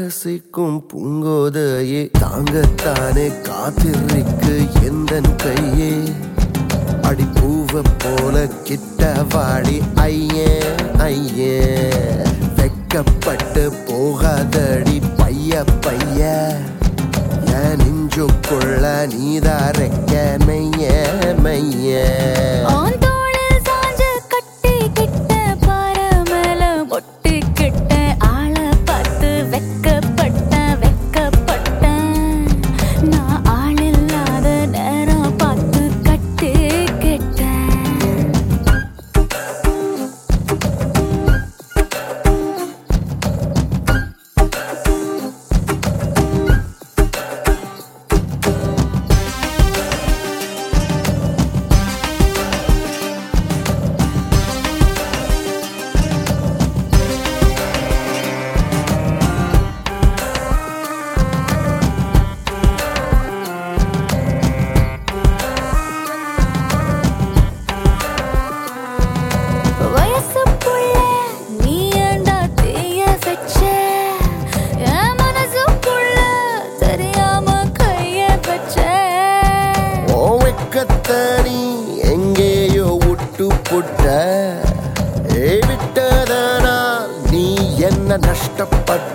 ரசிக்கும் பூங்கோதையே தாங்கத்தானே காத்திருக்கு எந்தன் கையே அடி பூவ போல கிட்ட வாடி ஐயே ஐயே வெக்கப்பட்டு போகாதடி பைய பைய என் நெஞ்சுக்குள்ள நீதாரைக்க மைய மைய ஆன் தோளில் சாஞ்சு கட்டிக்கிட்ட பாறை மேல ஒட்டிக்கிட்ட ஆளை பார்த்து வெக்கப்பட்டேன், வெக்கப்பட்டேன். நான் ஆள் இல்லாத நேரம் பார்த்து கட்டிக்கிட்டேன். வயசு புள்ள, நீ ஏன்டா தீய வச்ச? என் மனசுக்குள்ள தெரியாம கைய வச்ச ஓ வெக்கத்தனி எங்கேயோ விட்டு புட்ட ஏ விட்டதனா நீ என்ன நஷ்டப்பட்ட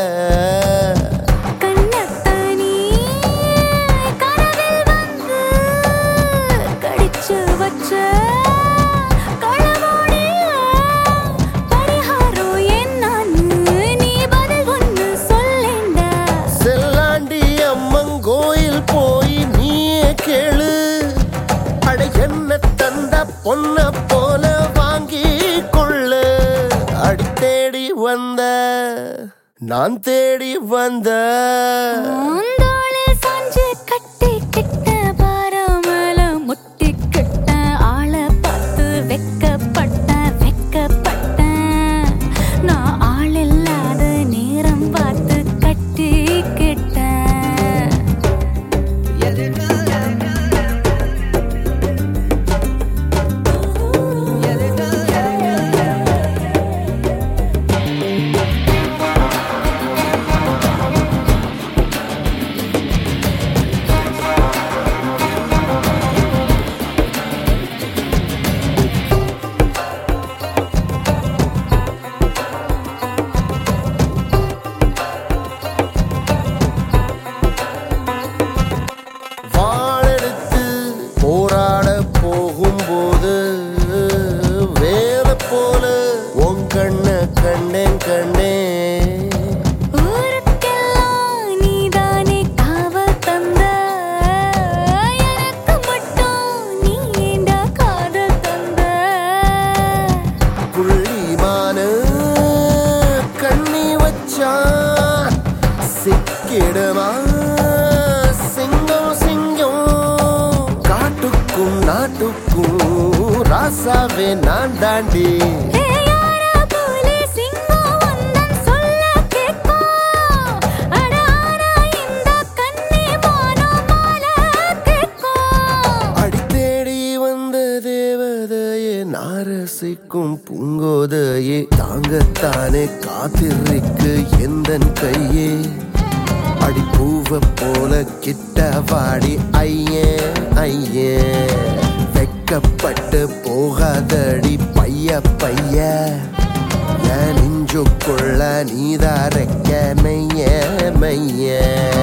கண்ணத்தனி கனவில் வந்து கடிச்சு வச்ச களவாடிய பரிகாரம் என்னன்னு நீ பதில் ஒண்ணு சொல்லேண்டா செல்லாண்டி அம்மன் கோயில் போய் நீயே கேளு அட என்ன தந்த பொன்ன போல வாங்கி கொள்ளு அடி தேடி வந்த நான் தேடி வந்த ஆந்தோளில் சாஞ்சு கட்டிக்கிட்ட பாரமேல முட்டிக்கிட்ட ஆளை பார்த்து வெக்கப்பட்டேன், வெக்கப்பட்டேன். நான் ஆள் இல்லாத நேரம் பார்த்து கட்டிக்கிட்டேன் வாழெடுத்து போராட போகும்போது வேற போல உன் கண்ண கண்டேன் கண்டேன் ஊருக்கெல்லாம் நீதானே காவல் தந்த எனக்கு மட்டும் நீ ஏண்டா காதல் தந்த புள்ளிமான கண்ணி வச்சான் சிக்கிடுமா சிங்கம் சிங்கம் காட்டுக்கும் நாட்டுக்கும் ராசாவே நான் தாண்டி ஏ யாரா போலே சிங்கம் வந்தன் சொல்ல கேட்கும் அட ஆனா இந்த கண்ணே மானோ மால கேட்கும் அடி தேடி வந்த தேவதையே நாரசிக்கும் பூங்கோதையே தாங்கத்தானே காத்திருக்கு எந்தன் கையே அடி பூவ போல கிட்ட வாடி ஐயே ஐயே வெக்கப்பட்டு போகாதடி பைய பைய என் நெஞ்சுக்குள்ள நீதாரைக்க மைய மைய